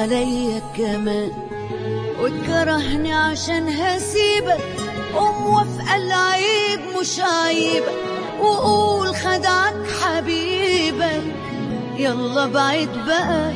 عليا كمان وتكرهني عشان هسيبك وموافقة العيب مش عيبك وقول خدعك حبيبك يلا بعيد بقى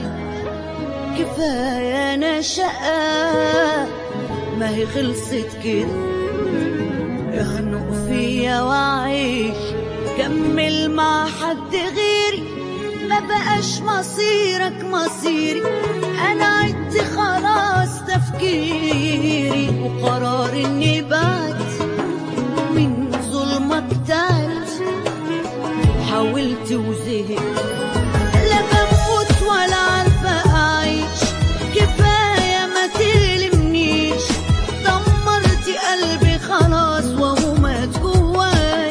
كفاية أنا شقة ما هي خلصت كده اخنق فيا وعيش كمل مع حد غيري ما بقاش مصيرك مصيري انا عدت خلاص تفكيري وقرار اني بعد من ظلمك تعبت حاولت وزهقت لا بموت ولا عارفة أعيش كفاية ما تلمنيش دمرتي قلبي خلاص وهو مات جواي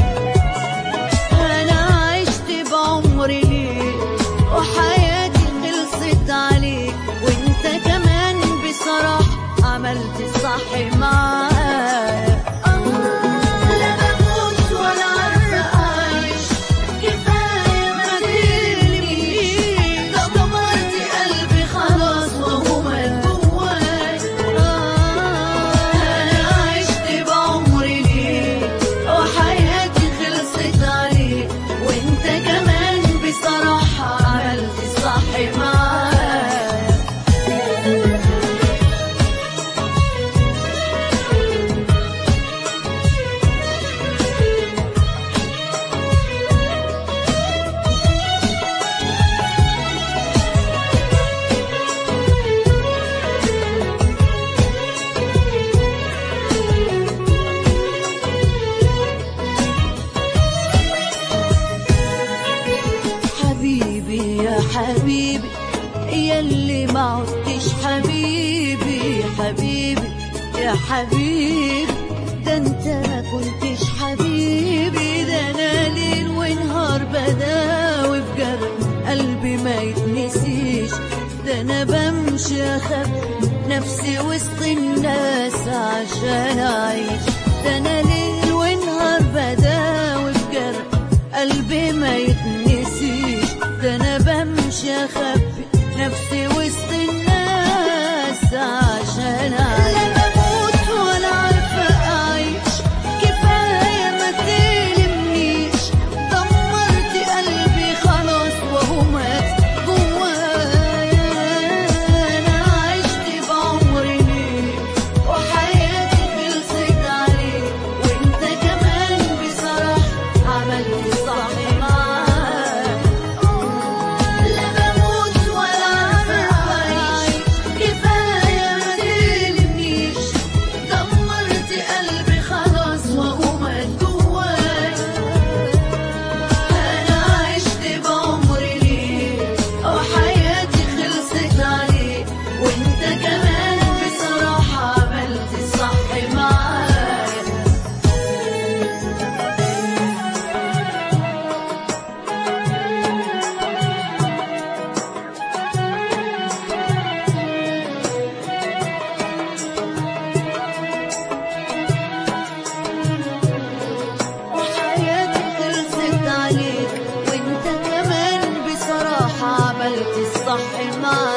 أنا عشت بعمري ليك وحياتي خلصت عليك وانت كمان بصراحة عملت الصح معايا لا بموت ولا عارفة أعيش كفاية ما تلمنيش ده دمرتي قلبي خلاص وهو مات جواي أنا عشت بعمري ليك وحياتي خلصت عليك وانت كمان بصراحة عملت الصح معايا حبيبي يا حبيبي يا اللي ما عدتش حبيبي حبيبي يا حبيبي ده انت ما كنتش حبيبي ده انا ليل ونهار بداوي بجرح قلبي ما يتنسيش ده انا بمشي اخاف نفسي وسط الناس عشان اعيش ده انا ليل ونهار بداوي بجرح قلبي ما يتنسيش ده انا بمشي اخبي نفسي وسط الناس عشان اعيش لا بموت ولا عارفه اعيش كفايه ما تلمنيش دمرتي قلبي خلاص وهو مات جوايا انا عشت بعمري ليك وحياتي خلصت عليك وانت كمان بصراحه عملت الصح معاك لا بموت ولا عارفة أعيش كفاية ما تلمنيش دمرتي قلبي خلاص وهو مات جواي أنا عشت بعمري ليك وحياتي خلصت عليك وأنت كمان بصراحة عملت الصح معايا وحياتي خلصت عليك وانت كمان بصراحة عملت الصح معاك